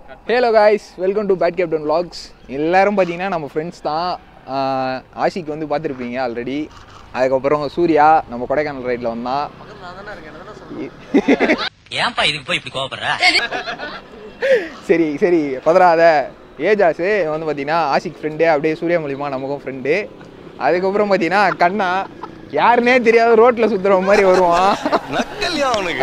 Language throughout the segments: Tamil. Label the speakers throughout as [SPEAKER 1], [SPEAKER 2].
[SPEAKER 1] Hello guys welcome to Bad Captain vlogs எல்லாரும் பார்த்தீங்கன்னா நம்ம ஃப்ரெண்ட்ஸ் தான் ஆஹ் ஆஷிக் வந்து பார்த்துருப்பீங்க ஆல்ரெடி அதுக்கப்புறம் சூர்யா நம்ம கொடைக்கானல் ரைடில் வந்தான்
[SPEAKER 2] ஏன்பா இதுக்கு போய் இப்படி கோவப்படுற
[SPEAKER 1] சரி சரி பதறாத ஏஜாஸு வந்து பார்த்தீங்கன்னா ஆஷிக் ஃப்ரெண்டு அப்படியே சூர்யா மூலியமா நமக்கும் ஃப்ரெண்டு அதுக்கப்புறம் பார்த்தீங்கன்னா கண்ணா யாருன்னே தெரியாத ரோட்டில் சுற்றுற மாதிரி வருவான்
[SPEAKER 3] நக்கல்யா அவனுக்கு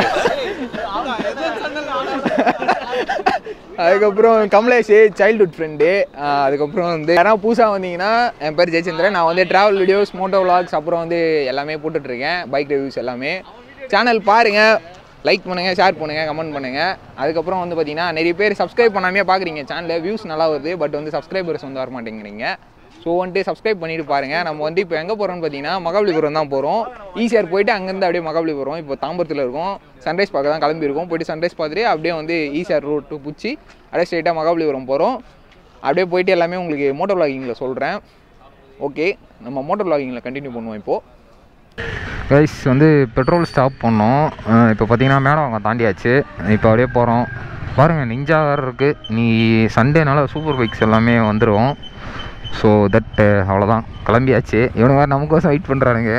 [SPEAKER 1] அதுக்கப்புறம் கமலேஷ் சைல்ட்ஹுட் ஃப்ரெண்டு அதுக்கப்புறம் வந்து யாராவது புதுசாக வந்தீங்கன்னா என் பேர் ஜெயச்சந்திரன் நான் வந்து ட்ராவல் வீடியோஸ் மோட்டோ vlogs அப்புறம் வந்து எல்லாமே போட்டுட்ருக்கேன் பைக் ரிவ்யூஸ் எல்லாமே சேனல் பாருங்கள் லைக் பண்ணுங்கள் ஷேர் பண்ணுங்கள் கமெண்ட் பண்ணுங்கள் அதுக்கப்புறம் வந்து பார்த்தீங்கன்னா நிறைய பேர் சப்ஸ்கிரைப் பண்ணாமே பார்க்குறீங்க சேனலில் வியூஸ் நல்லா வருது பட் வந்து சப்ஸ்கிரைபர்ஸ் வந்து வர மாட்டேங்கிறீங்க ஸோ வந்துட்டு சப்ஸ்கிரைப் பண்ணிட்டு பாருங்கள் நம்ம வந்து இப்போ எங்கே போகிறோம்னு பார்த்தீங்கன்னா மகாபலிபுரம் தான் போகிறோம் ஈஸியாக போயிட்டு அங்கேருந்து அப்படியே மகாபலிபுரம் இப்போ தாம்பரத்தில் இருக்கோம் சன்ரைஸ் பார்க்க தான் கிளம்பியிருக்கோம் போயிட்டு சன்ரைஸ் பார்த்துட்டு அப்படியே வந்து ஈஸியாக ரோட்டு பிடிச்சி அப்படியே ஸ்ட்ரைட்டாக மகாபலிபுரம் போகிறோம் அப்படியே போயிட்டு எல்லாமே உங்களுக்கு மோட்டோ விளாகிங்கில் சொல்கிறேன் ஓகே நம்ம மோட்டோ விளாகிங்கில் கண்டினியூ பண்ணுவோம் இப்போது
[SPEAKER 4] கைஸ் வந்து பெட்ரோல் ஸ்டாப் பண்ணோம் அஹ் இப்போ பார்த்தீங்கன்னா மேடம் அவங்க தாண்டியாச்சு இப்போ அப்படியே போகிறோம் பாருங்கள் நிஞ்சா வேறு இருக்குது நீ சண்டேனால சூப்பர் பைக்ஸ் எல்லாமே வந்துடும் ஸோ தட் அவ்வளோதான் கிளம்பியாச்சு இவனுங்க வேறு நமக்கோசம் வெயிட் பண்ணுறானுங்க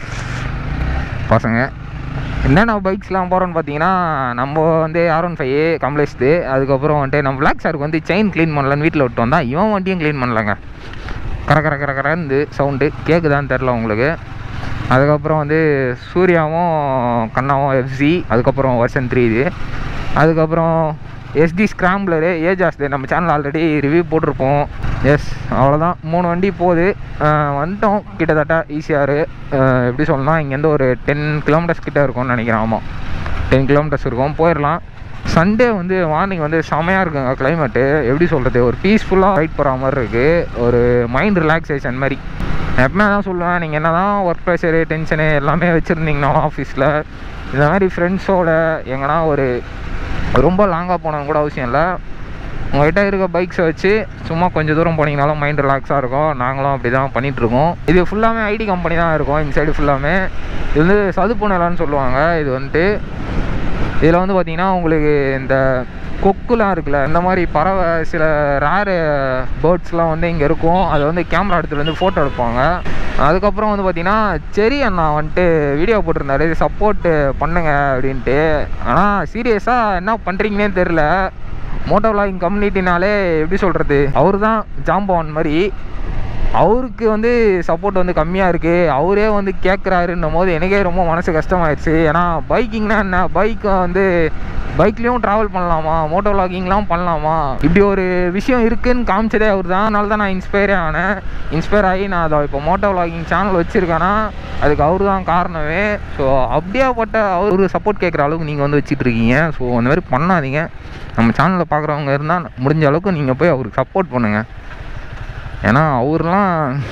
[SPEAKER 4] பசங்க என்னென்ன பைக்ஸ்லாம் போகிறோன்னு பார்த்தீங்கன்னா நம்ம வந்து ஆர் ஒன் ஃபைவ் கம்ப்ளேஸ்து அதுக்கப்புறம் வந்துட்டு நம்ம பிளாக் சாருக்கு வந்து செயின் க்ளீன் பண்ணலான்னு வீட்டில் விட்டு வந்தா இவன் வண்டியும் க்ளீன் பண்ணலங்க கர கர கர கரந்து சவுண்டு கேட்குதான்னு தெரில உங்களுக்கு அதுக்கப்புறம் வந்து சூர்யாவும் கண்ணாவும் எஃப்சி அதுக்கப்புறம் வருஷன் த்ரீ இது அதுக்கப்புறம் எஸ்டி ஸ்க்ராம்ப்ளரு ஏஜாஸ் நம்ம சேனல் ஆல்ரெடி ரிவ்யூ போட்டிருப்போம் எஸ் அவ்வளோதான் மூணு வண்டி போகுது அஹ் வந்துட்டோம் கிட்டத்தட்ட ஈஸியாரு எப்படி சொல்லலாம் இங்கேருந்து ஒரு டென் கிலோமீட்டர்ஸ் கிட்ட இருக்கும்னு நினைக்கிறேன் ஆமாம் டென் கிலோமீட்டர்ஸ் இருக்கும் போயிடலாம் சண்டே வந்து மார்னிங் வந்து செமையாக இருக்குங்க கிளைமேட்டு எப்படி சொல்கிறது ஒரு பீஸ்ஃபுல்லாக ரைட் போகிற மாதிரி இருக்குது ஒரு மைண்ட் ரிலாக்ஸேஷன் மாதிரி எப்பவுமே தான் சொல்லுவேன் நீங்கள் என்ன தான் ஒர்க் ப்ரெஷரு டென்ஷனு எல்லாமே வச்சுருந்தீங்கனாலும் ஆஃபீஸில் இந்த மாதிரி ஃப்ரெண்ட்ஸோட எங்கன்னா ஒரு ரொம்ப லாங்காக போனது கூட அவசியம் இல்லை உங்கள்கிட்ட இருக்க பைக்ஸை வச்சு சும்மா கொஞ்சம் தூரம் போனீங்கனாலும் மைண்ட் ரிலாக்ஸாக இருக்கும் நாங்களும் அப்படி தான் பண்ணிகிட்ருக்கோம் இது ஃபுல்லாமே ஐடி கம்பெனி தான் இருக்கும் இந்த சைடு ஃபுல்லாமே இது வந்து சதுப்பு நிலம்னு சொல்லுவாங்க இது வந்துட்டு இதில் வந்து பார்த்தீங்கன்னா உங்களுக்கு இந்த கொக்குலாம் இருக்குல்ல இந்த மாதிரி பறவை சில ரேரு பேர்ட்ஸ்லாம் வந்து இங்கே இருக்கும் அதை வந்து கேமரா எடுத்துகிட்டு வந்து ஃபோட்டோ எடுப்பாங்க அதுக்கப்புறம் வந்து பார்த்தீங்கன்னா செரி அண்ணா வந்துட்டு வீடியோ போட்டிருந்தாரு சப்போர்ட்டு பண்ணுங்க அப்படின்ட்டு ஆனால் சீரியஸாக என்ன பண்ணுறீங்கன்னே தெரில மோட்டோ விளாகிங் கம்யூனிட்டினாலே எப்படி சொல்கிறது அவர் தான் ஜாம்பவான் மாதிரி அவருக்கு வந்து சப்போர்ட் வந்து கம்மியாக இருக்குது அவரே வந்து கேட்குறாருன்னும் போது எனக்கே ரொம்ப மனசு கஷ்டமாயிடுச்சு ஏன்னா பைக்கிங்னா என்ன பைக்கை வந்து பைக்லேயும் ட்ராவல் பண்ணலாமா மோட்டோ விளாகிங்லாம் பண்ணலாமா இப்படி ஒரு விஷயம் இருக்குன்னு காமிச்சதே அவர் தான் அதனால தான் நான் இன்ஸ்பயரே ஆனேன் இன்ஸ்பயர் ஆகி நான் அதை இப்போ மோட்டோ விளாகிங் சேனல் வச்சுருக்கேன்னா அதுக்கு அவர் தான் காரணமே ஸோ அப்படியேப்பட்ட அவர் சப்போர்ட் கேட்குற அளவுக்கு நீங்கள் வந்து வச்சுட்டு இருக்கீங்க ஸோ அந்த மாதிரி பண்ணாதீங்க நம்ம சேனலில் பார்க்குறவங்க இருந்தால் முடிஞ்ச அளவுக்கு நீங்கள் போய் அவருக்கு சப்போர்ட் பண்ணுங்கள் ஏன்னா அவர்லாம்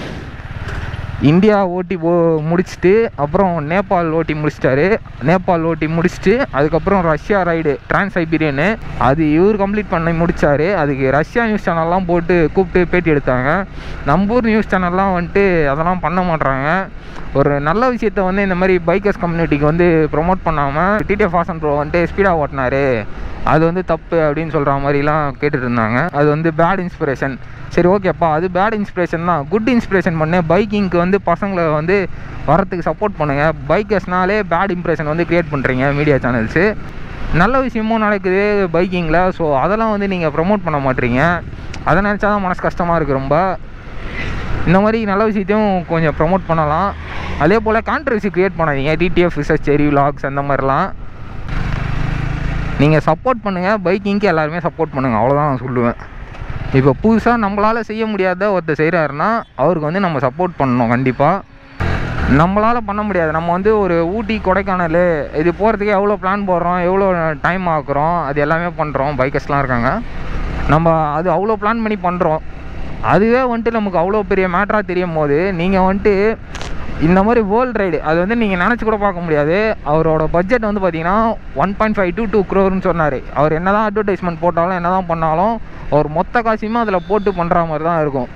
[SPEAKER 4] இந்தியா ஓட்டி போ முடிச்சுட்டு அப்புறம் நேபாள் ஓட்டி முடிச்சிட்டாரு நேபாள் ஓட்டி முடிச்சுட்டு அதுக்கப்புறம் ரஷ்யா ரைடு டிரான்ஸ் சைபீரியனு அது இவர் கம்ப்ளீட் பண்ணி முடிச்சாரு அதுக்கு ரஷ்யா நியூஸ் சேனல்லாம் போட்டு கூப்பிட்டு பேட்டி எடுத்தாங்க நம்பூர் நியூஸ் சேனல்லாம் வந்துட்டு அதெல்லாம் பண்ண மாட்றாங்க ஒரு நல்ல விஷயத்த வந்து இந்த மாதிரி பைக்கர்ஸ் கம்யூனிட்டிக்கு வந்து ப்ரொமோட் பண்ணாமல் டிடிஎஃப் ஃபாசன் ப்ரோ வந்துட்டு ஸ்பீடாக ஓட்டினாரு அது வந்து தப்பு அப்படின்னு சொல்கிற மாதிரிலாம் கேட்டுட்டு இருந்தாங்க அது வந்து பேட் இன்ஸ்பிரேஷன் சரி ஓகேப்பா அது பேட் இன்ஸ்பிரேஷன் தான் குட் இன்ஸ்பிரேஷன் பண்ணு பைக்கிங்க்கு வந்து பசங்களை வந்து வரத்துக்கு சப்போர்ட் பண்ணுங்கள் பைக்கர்ஸ்னாலே பேட் இம்ப்ரெஷன் வந்து க்ரியேட் பண்ணுறீங்க மீடியா சேனல்ஸு நல்ல விஷயமும் நடக்குது பைக்கிங்கில் ஸோ அதெல்லாம் வந்து நீங்கள் ப்ரமோட் பண்ண மாட்டீங்க அதை நினச்சா தான் மனசு கஷ்டமாக இருக்குது ரொம்ப இந்த மாதிரி நல்ல விஷயத்தையும் கொஞ்சம் ப்ரமோட் பண்ணலாம் அதே போல் கான்ட்ரவர்சி க்ரியேட் பண்ணாதீங்க டிடிஎஃப் ரிசர்ச் செரி விலாக்ஸ் அந்த மாதிரிலாம் நீங்கள் சப்போர்ட் பண்ணுங்கள் பைக்கிங்க்கு எல்லாருமே சப்போர்ட் பண்ணுங்கள் அவ்வளோதான் நான் சொல்லுவேன் இப்போ புதுசாக நம்மளால் செய்ய முடியாத ஒருத்தர் செய்கிறாருன்னா அவருக்கு வந்து நம்ம சப்போர்ட் பண்ணணும் கண்டிப்பாக நம்மளால் பண்ண முடியாது நம்ம வந்து ஒரு ஊட்டி கொடைக்கானல் இது போகிறதுக்கு எவ்வளோ பிளான் போடுறோம் எவ்வளோ டைம் ஆக்குறோம் அது எல்லாமே பண்ணுறோம் பைக்கர்ஸ்லாம் இருக்காங்க நம்ம அது அவ்வளோ பிளான் பண்ணி பண்ணுறோம் அதுவே வந்துட்டு நமக்கு அவ்வளோ பெரிய மேட்டராக தெரியும் போது நீங்கள் வந்துட்டு இந்த மாதிரி வேர்ல்டு ரைடு அது வந்து நீங்கள் நினச்சி கூட பார்க்க முடியாது அவரோட பட்ஜெட் வந்து பார்த்தீங்கன்னா one point five to two க்ரோர்னு சொன்னார் அவர் என்ன தான் அட்வர்டைஸ்மெண்ட் போட்டாலும் என்ன தான் பண்ணாலும் அவர் மொத்த காசையுமே அதில் போட்டு பண்ணுற மாதிரி தான் இருக்கும்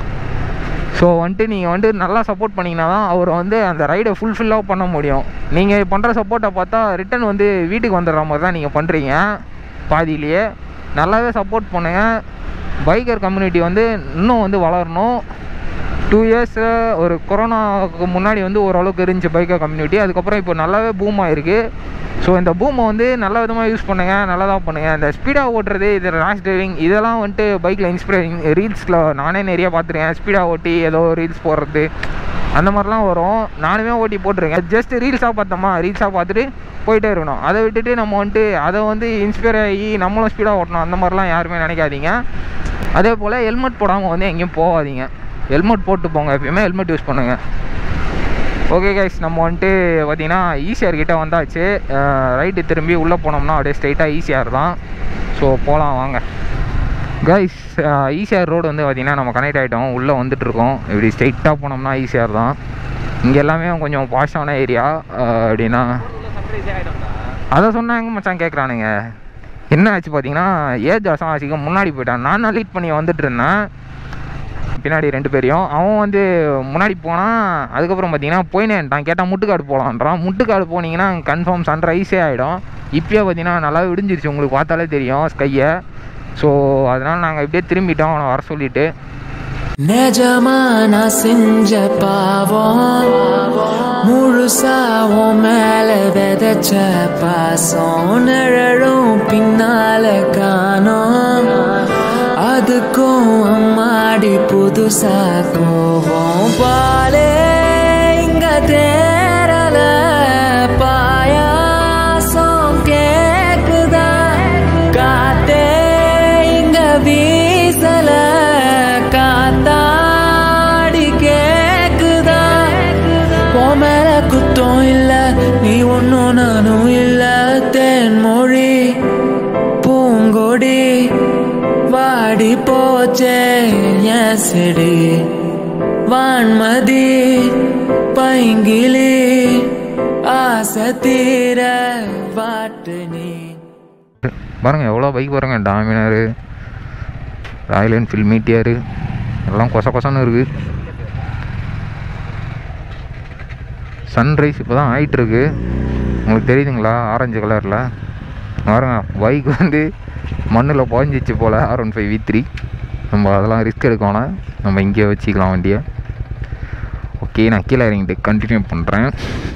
[SPEAKER 4] ஸோ வந்துட்டு நீங்கள் வந்துட்டு நல்லா சப்போர்ட் பண்ணிங்கன்னா தான் அவர் வந்து அந்த ரைடை ஃபுல்ஃபில்லாக பண்ண முடியும் நீங்கள் பண்ணுற சப்போர்ட்டை பார்த்தா ரிட்டன் வந்து வீட்டுக்கு வந்துடுற மாதிரி தான் நீங்கள் பண்ணுறீங்க பாதியிலேயே நல்லாவே சப்போர்ட் பண்ணுங்கள் பைக்கர் கம்யூனிட்டி வந்து இன்னும் வந்து வளரணும் டூ இயர்ஸில் ஒரு கொரோனாவுக்கு முன்னாடி வந்து ஓரளவுக்கு இருந்துச்சு பைக்கர் கம்யூனிட்டி அதுக்கப்புறம் இப்போ நல்லாவே பூம் ஆயிருக்கு ஸோ இந்த பூமை வந்து நல்ல விதமாக யூஸ் பண்ணுங்கள் நல்லதாக பண்ணுங்கள் இந்த ஸ்பீடாக ஓட்டுறது இது ரேஷ் டிரைவிங் இதெல்லாம் வந்துட்டு பைக்கில் இன்ஸ்பிரேஷன் ரீல்ஸில் நானே நிறைய பார்த்துருக்கேன் ஸ்பீடாக ஓட்டி ஏதோ ரீல்ஸ் போடுறது அந்த மாதிரிலாம் வரும் நானுமே ஓட்டி போட்டிருக்கேன் ஜஸ்ட் ரீல்ஸாக பார்த்தோமா ரீல்ஸாக பார்த்துட்டு போயிட்டே இருக்கணும் அதை விட்டுட்டு நம்ம வந்துட்டு அதை வந்து இன்ஸ்பயர் ஆகி நம்மளும் ஸ்பீடாக ஓட்டணும் அந்த மாதிரிலாம் யாருமே நினைக்காதீங்க அதே போல் ஹெல்மெட் போடாமல் வந்து எங்கேயும் போகாதீங்க ஹெல்மெட் போட்டு போங்க எப்பயுமே ஹெல்மெட் யூஸ் பண்ணுங்கள் ஓகே கைஸ் நம்ம வந்துட்டு பார்த்தீங்கன்னா ஈசிஆர் கிட்ட வந்தாச்சு ரைட்டு திரும்பி உள்ளே போனோம்னா அப்படியே ஸ்ட்ரைட்டாக ஈசிஆர் தான் ஸோ போகலாம் வாங்க கைஸ் ஈசிஆர் ரோடு வந்து பார்த்திங்கன்னா நம்ம கனெக்ட் ஆகிட்டோம் உள்ளே வந்துட்டுருக்கோம் இப்படி ஸ்ட்ரைட்டாக போனோம்னா ஈசிஆர் தான் இங்கே எல்லாமே கொஞ்சம் பாஷான ஏரியா அப்படின்னா அதை சொன்னாங்க மச்சான் கேட்குறானுங்க என்ன ஆச்சு பார்த்தீங்கன்னா ஏஜ் அசம் ஆசிக்கு முன்னாடி போயிட்டான் நான் தான் லீட் பண்ணி வந்துட்டு இருந்தேன் பின்னாடி ரெண்டு பேரையும் அவன் வந்து முன்னாடி போனான் அதுக்கப்புறம் பார்த்தீங்கன்னா போயினேன்ட்டான் கேட்டால் முட்டுக்காடு போகலான்றான் முட்டுக்காடு போனீங்கன்னா கன்ஃபார்ம் சன்ரைஸே ஆகிடும் இப்பயே பார்த்தீங்கன்னா நல்லா விடிஞ்சிருச்சு உங்களுக்கு பார்த்தாலே தெரியும் ஸ்கையை ஸோ அதனால் நாங்கள் இப்படியே திரும்பிட்டோம் அவனை வர சொல்லிட்டு
[SPEAKER 3] நிஜமா நான் செஞ்ச பாவம் முழுசா உன் மேல விதைச்ச பாசம் நிழலும் பின்னால காணோம் அதுக்கும் அம்மாடி புதுசா கோவம் பாலே இங்க தேரல பாயாசம் கேக்குதா காத்தே இங்க வீசல காத்தாடி கேக்குதா உன் மேல குத்தம் இல்ல நீ ஒன்னும் நானும் இல்ல தேன்மொழி பூங்கொடி வாடி போச்சே என் செடி வான்மதி பைங்கிலி ஆசை தீர வாட்டு நீ
[SPEAKER 4] பாருங்கள் எவ்வளோ பைக் பாருங்க டாமினரு ராயல் என்ஃபீல்ட் மீட்டியரு எல்லாம் கொச கொசன்னு இருக்குது சன்ரைஸ் இப்போ தான் ஆயிட்டுருக்கு உங்களுக்கு தெரியுதுங்களா ஆரஞ்சு கலரில் பாருங்க பைக் வந்து மண்ணில் புகஞ்சிச்சு போல் R one five V three நம்ம அதெல்லாம் ரிஸ்க் எடுக்கணும் நம்ம இங்கேயே வச்சுக்கலாம் வண்டியை ஓகே நான் கீழே இறங்கிட்டு கண்டினியூ பண்ணுறேன்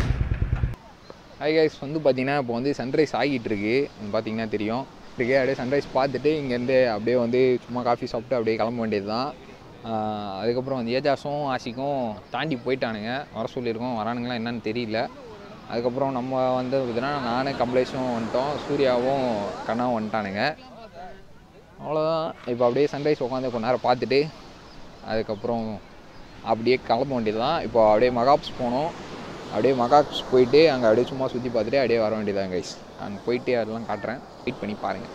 [SPEAKER 1] ஹை கைஸ் வந்து பார்த்தீங்கன்னா இப்போ வந்து சன்ரைஸ் ஆகிட்டு இருக்கு பார்த்தீங்கன்னா தெரியும் இருக்கு அப்படியே சன்ரைஸ் பார்த்துட்டு இங்கேருந்து அப்படியே வந்து சும்மா காஃபி சாப்பிட்டு அப்படியே கிளம்ப வேண்டியது தான் அதுக்கப்புறம் வந்து ஏஜாஸும் ஆசிக்கும் தாண்டி போயிட்டானுங்க வர சொல்லியிருக்கோம் வரானுங்களா என்னன்னு தெரியல அதுக்கப்புறம் நம்ம வந்து பார்த்தீங்கன்னா நானும் கமலேஷும் வந்துட்டோம் சூர்யாவும் கண்ணாவும் வந்துட்டானுங்க அவ்வளோதான் இப்போ அப்படியே சன்ரைஸ் உட்காந்து கொஞ்ச நேரம் பார்த்துட்டு அதுக்கப்புறம் அப்படியே கிளம்ப வேண்டியது தான் இப்போ அப்படியே மகாப்ஸ் போனோம் அப்படியே மகாப்ஸ் போயிட்டு அங்கே அப்படியே சும்மா சுற்றி பார்த்துட்டு அப்படியே வர வேண்டியதான் கைஸ் அங்கே போயிட்டு அதெல்லாம் காட்டுறேன் வெயிட் பண்ணி பாருங்கள்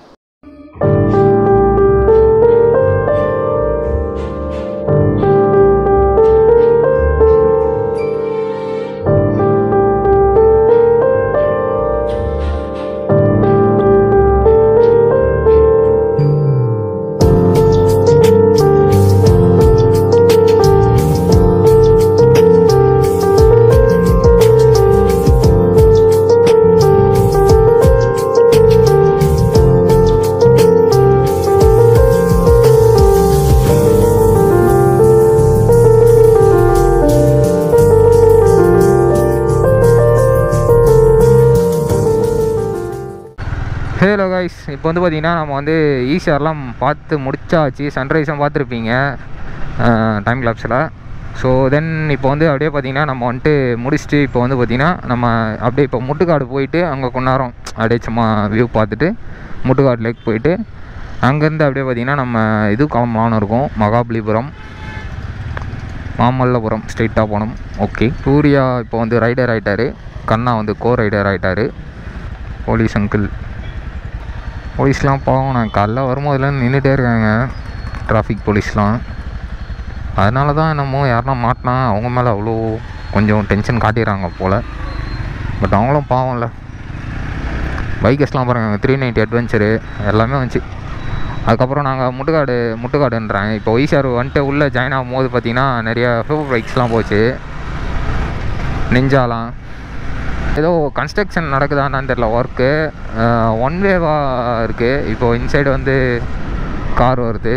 [SPEAKER 4] ஹலோ கைஸ் இப்போ வந்து பார்த்தீங்கன்னா நம்ம வந்து ஈஸியாரெலாம் பார்த்து முடிச்சாச்சு சன்ரைஸும் பார்த்துருப்பீங்க டைம் கிளாப்ஸில் ஸோ தென் இப்போ வந்து அப்படியே பார்த்தீங்கன்னா நம்ம வந்துட்டு முடிச்சுட்டு இப்போ வந்து பார்த்திங்கன்னா நம்ம அப்படியே இப்போ முட்டுக்காடு போயிட்டு அங்கே கொஞ்ச நேரம் அப்படியே சும்மா வியூ பார்த்துட்டு முட்டுக்காடு லேக் போயிட்டு அங்கேருந்து அப்படியே பார்த்திங்கன்னா நம்ம இது கிளம்பலான்னு இருக்கோம் மகாபலிபுரம் மாமல்லபுரம் ஸ்ட்ரெயிட்டாக போனோம் ஓகே சூர்யா இப்போ வந்து ரைடர் ஆகிட்டாரு கண்ணா வந்து கோ ரைடர் ஆகிட்டாரு போலீஸ் அங்கிள் போலீஸ்லாம் பாவம் நான் காலைல வரும்போதுலாம் நின்றுட்டே இருக்காங்க டிராஃபிக் போலீஸ்லாம் அதனால தான் என்னமோ யாருனா மாட்டினா அவங்க மேலே அவ்வளோ கொஞ்சம் டென்ஷன் காட்டிடுறாங்க போல் பட் அவங்களும் பாவம்ல பைக்கர்ஸ்லாம் பாருங்கள் த்ரீ நைன்ட்டி அட்வென்ச்சரு எல்லாமே வந்துச்சு அதுக்கப்புறம் நாங்கள் முட்டுக்காடு முட்டுக்காடுன்றேன் இப்போ ஒய்சார் வந்துட்டு உள்ளே ஜாயின் ஆகும்போது பார்த்தீங்கன்னா நிறையா சூப்பர் பைக்ஸ்லாம் போச்சு நெஞ்சாலாம் ஏதோ கன்ஸ்ட்ரக்ஷன் நடக்குதான்னு தெரியல ஒர்க்கு ஒன் வேவாக இருக்குது இப்போது இன்சைடு வந்து கார் வருது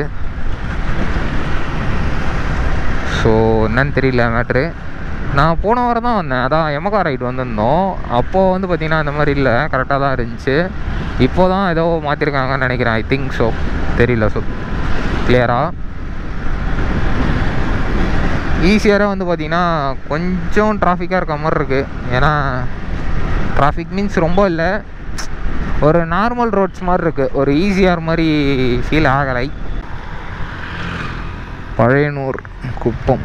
[SPEAKER 4] ஸோ என்னன்னு தெரியல மேட்ரு நான் போன வாரம் தான் வந்தேன் அதான் எமகா ரைடு வந்திருந்தோம் அப்போது வந்து பார்த்திங்கன்னா அந்த மாதிரி இல்லை கரெக்டாக தான் இருந்துச்சு இப்போ தான் ஏதோ மாற்றிருக்காங்கன்னு நினைக்கிறேன் ஐ திங்க் ஸோ தெரியல ஸோ கிளியராக ஈஸியராக வந்து பார்த்திங்கன்னா கொஞ்சம் டிராஃபிக்காக இருக்க மாதிரி இருக்குது ஏன்னா டிராஃபிக் மீன்ஸ் ரொம்ப இல்லை ஒரு நார்மல் ரோட்ஸ் மாதிரி இருக்குது ஒரு ஈஸியார் மாதிரி ஃபீல் ஆகலை பழையனூர் குப்பம்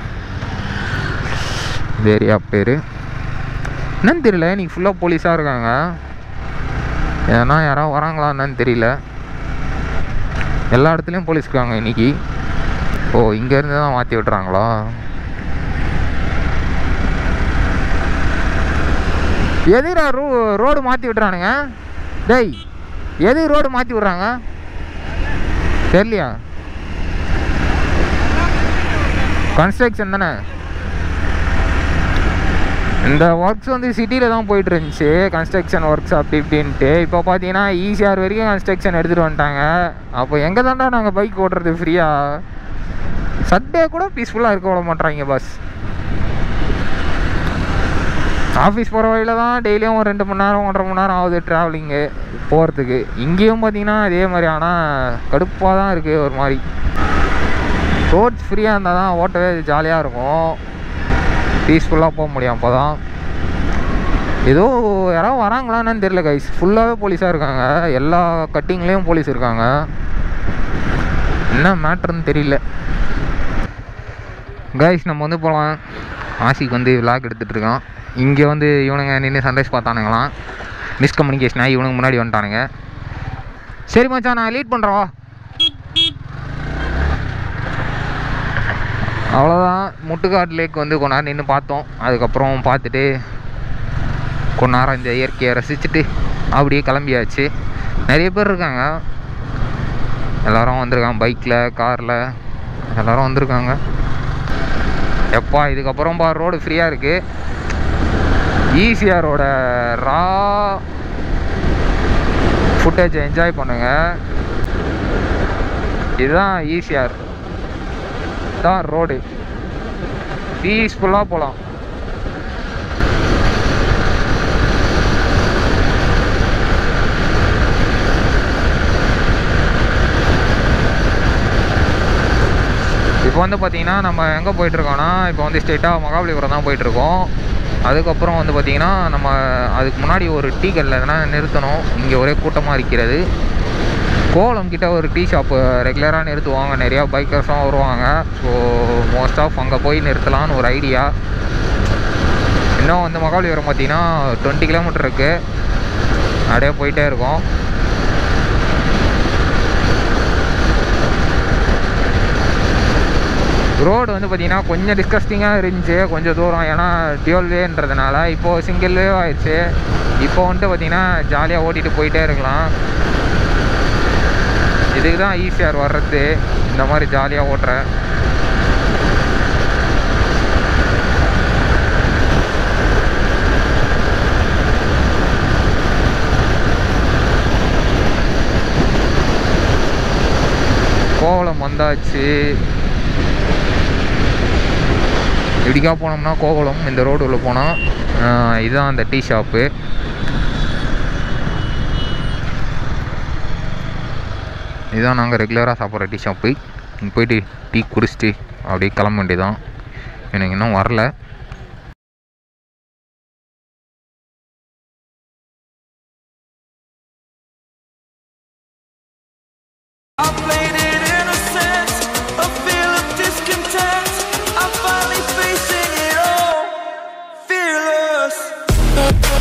[SPEAKER 4] இந்த ஏரியா பேர் என்னன்னு தெரியல இன்னைக்கு ஃபுல்லாக போலீஸாக இருக்காங்க ஏன்னா யாராவது வராங்களா என்னன்னு தெரியல எல்லா இடத்துலையும் போலீஸ் இருக்காங்க இன்னைக்கு ஓ இங்கேருந்து தான் மாற்றி விட்றாங்களா எதிரா ரோ ரோடு மாற்றி விட்றானுங்க டேய் எது ரோடு மாற்றி விட்றாங்க தெரியலையா கன்ஸ்ட்ரக்ஷன் தானே இந்த ஒர்க்ஸ் வந்து சிட்டியில் தான் போயிட்டு இருந்துச்சு கன்ஸ்ட்ரக்ஷன் ஒர்க்ஸ் அப்படி இப்படின்ட்டு இப்போ பார்த்தீங்கன்னா ஈஸியார் வரைக்கும் கன்ஸ்ட்ரக்ஷன் எடுத்துகிட்டு வந்துட்டாங்க அப்போ எங்கே தாண்டா நாங்கள் பைக் ஓட்டுறது ஃப்ரீயாக சண்டே கூட பீஸ்ஃபுல்லாக இருக்க விட மாட்றாங்க பஸ் ஆஃபீஸ் போகிற வழியில் தான் டெய்லியும் ஒரு ரெண்டு மணி நேரம் ஒன்றரை மணி நேரம் ஆகுது ட்ராவலிங்கு போகிறதுக்கு இங்கேயும் பார்த்தீங்கன்னா அதே மாதிரி ஆனால் கடுப்பாக தான் இருக்குது ஒரு மாதிரி ரோட்ஸ் ஃப்ரீயாக இருந்தால் தான் ஓட்டவே ஜாலியாக இருக்கும் பீஸ்ஃபுல்லாக போக முடியும் அப்போ தான் ஏதோ யாராவது வராங்களான்னு தெரியல கைஸ் ஃபுல்லாகவே போலீஸாக இருக்காங்க எல்லா கட்டிங்லேயும் போலீஸ் இருக்காங்க என்ன மேட்ருன்னு தெரியல கைஸ் நம்ம வந்து போகலாம் ஆசிக்கு வந்து விளாக் எடுத்துகிட்டு இருக்கான் இங்கே வந்து இவனுங்க நின்று சன்ரைஸ் பார்த்தானுங்களாம் மிஸ்கம்யூனிகேஷனாக இவனுக்கு முன்னாடி வந்துட்டானுங்க சரி மச்சான் நான் லீட் பண்ணுறவா அவ்வளோதான் முட்டுக்காடு லேக் வந்து கொஞ்ச நேரம் நின்று பார்த்தோம் அதுக்கப்புறம் பார்த்துட்டு கொஞ்ச நேரம் இந்த இயற்கையை ரசிச்சுட்டு அப்படியே கிளம்பியாச்சு நிறைய பேர் இருக்காங்க எல்லாரும் வந்திருக்காங்க பைக்கில் காரில் எல்லாரும் வந்திருக்காங்க எப்பா இதுக்கப்புறம் பா ரோடு ஃப்ரீயாக இருக்குது ஈசிஆரோட ரா ஃபுட்டேஜை என்ஜாய் பண்ணுங்கள் இதுதான் ஈசிஆர் தான் ரோடு பீஸ்ஃபுல்லாக போகலாம் இப்போ வந்து பார்த்தீங்கன்னா நம்ம எங்கே போயிட்டுருக்கோம்னா இப்போ வந்து ஸ்ட்ரெயிட்டாக மகாபலிபுரம் தான் போயிட்டுருக்கோம் அதுக்கப்புறம் வந்து பார்த்திங்கன்னா நம்ம அதுக்கு முன்னாடி ஒரு டீ கடையில் எதனா நிறுத்தணும் இங்கே ஒரே கூட்டமாக இருக்கிறது கோலம் கிட்ட ஒரு டீ ஷாப்பு ரெகுலராக நிறுத்துவாங்க நிறையா பைக்கர்ஸும் வருவாங்க ஸோ மோஸ்ட் ஆஃப் அங்கே போய் நிறுத்தலான்னு ஒரு ஐடியா இன்னும் வந்து மகாபலிபுரம் பார்த்தீங்கன்னா டுவெண்ட்டி கிலோமீட்டர் இருக்குது அப்படியே போயிட்டே இருக்கோம் ரோடு வந்து பார்த்தீங்கன்னா கொஞ்சம் டிஸ்கஸ்டிங்காக இருந்துச்சு கொஞ்சம் தூரம் ஏன்னா டியூல் வேன்றதுனால இப்போது சிங்கிள் வே ஆயிடுச்சு இப்போ வந்துட்டு பார்த்தீங்கன்னா ஜாலியாக ஓட்டிகிட்டு போயிட்டே இருக்கலாம் இதுக்கு தான் ஈஸியாக வர்றது இந்த மாதிரி ஜாலியாக ஓட்டுறேன் கோவளம் வந்தாச்சு இப்படிக்கா போனோம்னா கோவளம் இந்த ரோடு உள்ள போனால் இதுதான் அந்த டீ ஷாப்பு இதுதான் நாங்கள் ரெகுலராக சாப்பிட்ற டீ ஷாப்பு இங்கே போயிட்டு டீ குடிச்சிட்டு அப்படியே கிளம்ப வேண்டியதான் எனக்கு இன்னும் வரல
[SPEAKER 3] I played it innocent, a feel of discontent. I'm finally facing it all, fearless.